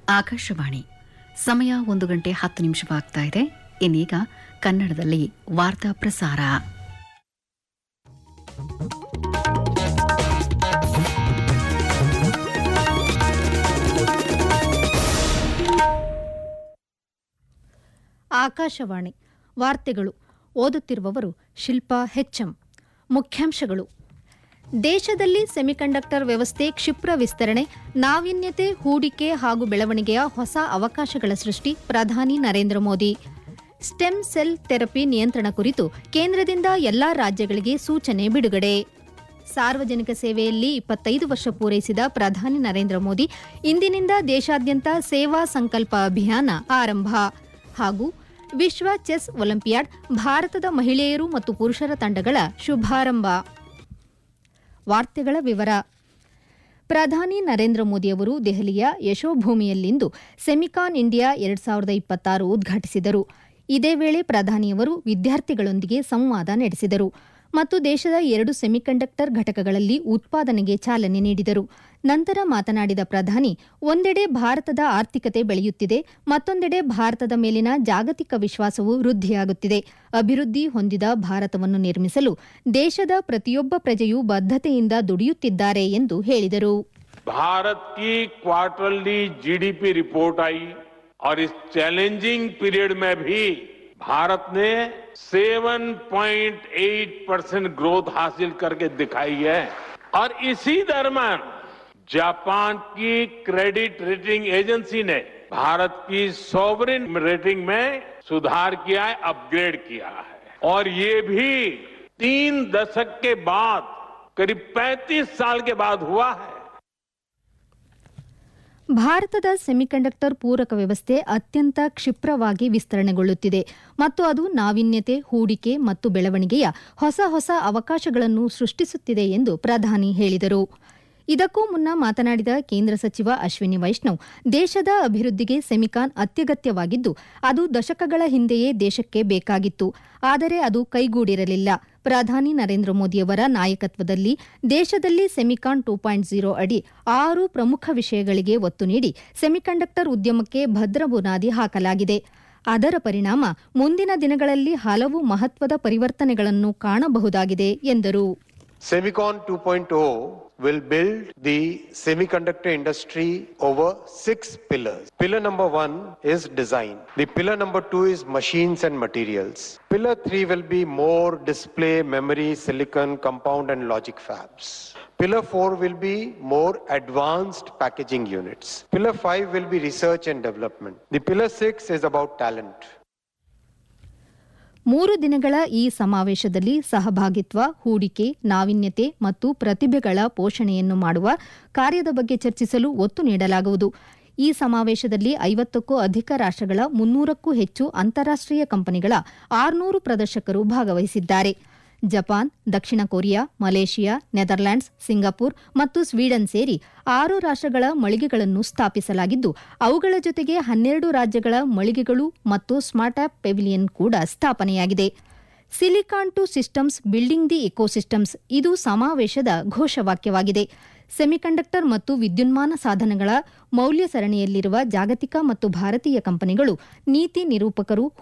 ಆಕಾಶವಾಣಿ ಸಮಯ ಒಂದು ಗಂಟೆ ಹತ್ತು ನಿಮಿಷವಾಗ್ತಾ ಇದೆ ಇನ್ನೀಗ ಕನ್ನಡದಲ್ಲಿ ವಾರ್ತಾ ಪ್ರಸಾರ ಆಕಾಶವಾಣಿ ವಾರ್ತೆಗಳು ಓದುತ್ತಿರುವವರು ಶಿಲ್ಪಾ ಹೆಚ್ಎಂ ಮುಖ್ಯಾಂಶಗಳು ದೇಶದಲ್ಲಿ ಸೆಮಿಕಂಡಕ್ಟರ್ ವ್ಯವಸ್ಥೆ ಕ್ಷಿಪ್ರ ವಿಸ್ತರಣೆ ನಾವೀನ್ಯತೆ ಹೂಡಿಕೆ ಹಾಗೂ ಬೆಳವಣಿಗೆಯ ಹೊಸ ಅವಕಾಶಗಳ ಸೃಷ್ಟಿ ಪ್ರಧಾನಿ Narendra Modi stem cell therapy ನಿಯಂತ್ರಣ ಕುರಿತು ಕೇಂದ್ರದಿಂದ ಎಲ್ಲಾ ರಾಜ್ಯಗಳಿಗೆ ಸೂಚನೆ ಬಿಡುಗಡೆ ಸಾರ್ವಜನಿಕ ಸೇವೆಯಲ್ಲಿ ಇಪ್ಪತ್ತೈದು ವರ್ಷ ಪೂರೈಸಿದ ಪ್ರಧಾನಿ ನರೇಂದ್ರ ಮೋದಿ ಇಂದಿನಿಂದ ದೇಶಾದ್ಯಂತ ಸೇವಾ ಸಂಕಲ್ಪ ಅಭಿಯಾನ ಆರಂಭ ಹಾಗೂ ವಿಶ್ವ ಚೆಸ್ ಒಲಿಂಪಿಯಾಡ್ ಭಾರತದ ಮಹಿಳೆಯರು ಮತ್ತು ಪುರುಷರ ತಂಡಗಳ ಶುಭಾರಂಭ ವಾರ್ತೆಗಳ ವಿವರ ಪ್ರಧಾನಿ ನರೇಂದ್ರ ಮೋದಿಯವರು ದೆಹಲಿಯ ಯಶೋಭೂಮಿಯಲ್ಲಿಂದು ಸೆಮಿಕಾನ್ ಇಂಡಿಯಾ ಎರಡ್ ಸಾವಿರದ ಇಪ್ಪತ್ತಾರು ಉದ್ಘಾಟಿಸಿದರು ಇದೇ ವೇಳೆ ಪ್ರಧಾನಿಯವರು ವಿದ್ಯಾರ್ಥಿಗಳೊಂದಿಗೆ ಸಂವಾದ ನಡೆಸಿದರು ಮತ್ತು ದೇಶದ ಎರಡು ಸೆಮಿಕಂಡಕ್ಟರ್ ಘಟಕಗಳಲ್ಲಿ ಉತ್ಪಾದನೆಗೆ ಚಾಲನೆ ನೀಡಿದರು ನಂತರ ಮಾತನಾಡಿದ ಪ್ರಧಾನಿ ಒಂದೆಡೆ ಭಾರತದ ಆರ್ಥಿಕತೆ ಬೆಳೆಯುತ್ತಿದೆ ಮತ್ತೊಂದೆಡೆ ಭಾರತದ ಮೇಲಿನ ಜಾಗತಿಕ ವಿಶ್ವಾಸವು ವೃದ್ಧಿಯಾಗುತ್ತಿದೆ ಅಭಿವೃದ್ಧಿ ಹೊಂದಿದ ಭಾರತವನ್ನು ನಿರ್ಮಿಸಲು ದೇಶದ ಪ್ರತಿಯೊಬ್ಬ ಪ್ರಜೆಯೂ ಬದ್ಧತೆಯಿಂದ ದುಡಿಯುತ್ತಿದ್ದಾರೆ ಎಂದು ಹೇಳಿದರು भारत की क्वार्टरली जीडीपी रिपोर्ट आई और इस चैलेंजिंग पीरियड में भी भारत ने 7.8 परसेंट ग्रोथ हासिल करके दिखाई है और इसी दरम्यान जापान की क्रेडिट रेटिंग एजेंसी ने भारत की सॉवरिन रेटिंग में सुधार किया है अपग्रेड किया है और ये भी तीन दशक के बाद करीब 35 साल के बाद हुआ है ಭಾರತದ ಸೆಮಿಕಂಡಕ್ಟರ್ ಪೂರಕ ವ್ಯವಸ್ಥೆ ಅತ್ಯಂತ ಕ್ಷಿಪ್ರವಾಗಿ ವಿಸ್ತರಣೆಗೊಳ್ಳುತ್ತಿದೆ ಮತ್ತು ಅದು ನಾವೀನ್ಯತೆ ಹೂಡಿಕೆ ಮತ್ತು ಬೆಳವಣಿಗೆಯ ಹೊಸ ಹೊಸ ಅವಕಾಶಗಳನ್ನು ಸೃಷ್ಟಿಸುತ್ತಿದೆ ಎಂದು ಪ್ರಧಾನಿ ಹೇಳಿದರು ಇದಕ್ಕೂ ಮುನ್ನ ಮಾತನಾಡಿದ ಕೇಂದ್ರ ಸಚಿವ ಅಶ್ವಿನಿ ವೈಷ್ಣವ್ ದೇಶದ ಅಭಿವೃದ್ಧಿಗೆ ಸೆಮಿಕಾನ್ ಅತ್ಯಗತ್ಯವಾಗಿದ್ದು ಅದು ದಶಕಗಳ ಹಿಂದೆಯೇ ದೇಶಕ್ಕೆ ಬೇಕಾಗಿತ್ತು ಆದರೆ ಅದು ಕೈಗೂಡಿರಲಿಲ್ಲ ಪ್ರಧಾನಿ ನರೇಂದ್ರ ಮೋದಿಯವರ ನಾಯಕತ್ವದಲ್ಲಿ ದೇಶದಲ್ಲಿ ಸೆಮಿಕಾನ್ ಟೂ ಪಾಯಿಂಟ್ ಝೀರೋ ಅಡಿ ಆರು ಪ್ರಮುಖ ವಿಷಯಗಳಿಗೆ ಒತ್ತು ನೀಡಿ ಸೆಮಿಕಂಡಕ್ಟರ್ ಉದ್ಯಮಕ್ಕೆ ಭದ್ರ ಬುನಾದಿ ಹಾಕಲಾಗಿದೆ ಅದರ ಪರಿಣಾಮ ಮುಂದಿನ ದಿನಗಳಲ್ಲಿ ಹಲವು ಮಹತ್ವದ ಪರಿವರ್ತನೆಗಳನ್ನು ಕಾಣಬಹುದಾಗಿದೆ ಎಂದರು Semicon 2.0 will build the semiconductor industry over six pillars. Pillar number one is design. The pillar number two is machines and materials. Pillar three will be more display, memory, silicon, compound, and logic fabs. Pillar 4 will be more advanced packaging units. Pillar 5 will be research and development. The pillar 6 is about talent. ಮೂರು ದಿನಗಳ ಈ ಸಮಾವೇಶದಲ್ಲಿ ಸಹಭಾಗಿತ್ವ ಹೂಡಿಕೆ ನಾವೀನ್ಯತೆ ಮತ್ತು ಪ್ರತಿಭೆಗಳ ಪೋಷಣೆಯನ್ನು ಮಾಡುವ ಕಾರ್ಯದ ಬಗ್ಗೆ ಚರ್ಚಿಸಲು ಒತ್ತು ನೀಡಲಾಗುವುದು ಈ ಸಮಾವೇಶದಲ್ಲಿ ಐವತ್ತಕ್ಕೂ ಅಧಿಕ ರಾಷ್ಟ್ರಗಳ ಮುನ್ನೂರಕ್ಕೂ ಹೆಚ್ಚು ಅಂತಾರಾಷ್ಟೀಯ ಕಂಪನಿಗಳ ಆರುನೂರು ಪ್ರದರ್ಶಕರು ಭಾಗವಹಿಸಿದ್ದಾರೆ ಜಪಾನ್ ದಕ್ಷಿಣ ಕೊರಿಯಾ ಮಲೇಷಿಯಾ ನೆದರ್ಲ್ಯಾಂಡ್ಸ್ ಸಿಂಗಾಪುರ್ ಮತ್ತು ಸ್ವೀಡನ್ ಸೇರಿ ಆರು ರಾಷ್ಟ್ರಗಳ ಮಳಿಗೆಗಳನ್ನು ಸ್ಥಾಪಿಸಲಾಗಿದ್ದು ಅವುಗಳ ಜೊತೆಗೆ ಹನ್ನೆರಡು ರಾಜ್ಯಗಳ ಮಳಿಗೆಗಳು ಮತ್ತು ಸ್ಮಾರ್ಟ್ ಆಪ್ ಪೆವಿಲಿಯನ್ ಕೂಡ ಸ್ಥಾಪನೆಯಾಗಿದೆ silicon to systems building the ecosystems ಇದು ಸಮಾವೇಶದ ಘೋಷವಾಕ್ಯವಾಗಿದೆ ಸೆಮಿಕಂಡಕ್ಟರ್ ಮತ್ತು ವಿದ್ಯುನ್ಮಾನ ಸಾಧನಗಳ ಮೌಲ್ಯ ಸರಣಿಯಲ್ಲಿರುವ ಜಾಗತಿಕ ಮತ್ತು ಭಾರತೀಯ ಕಂಪನಿಗಳು ನೀತಿ ನಿರೂಪಕರು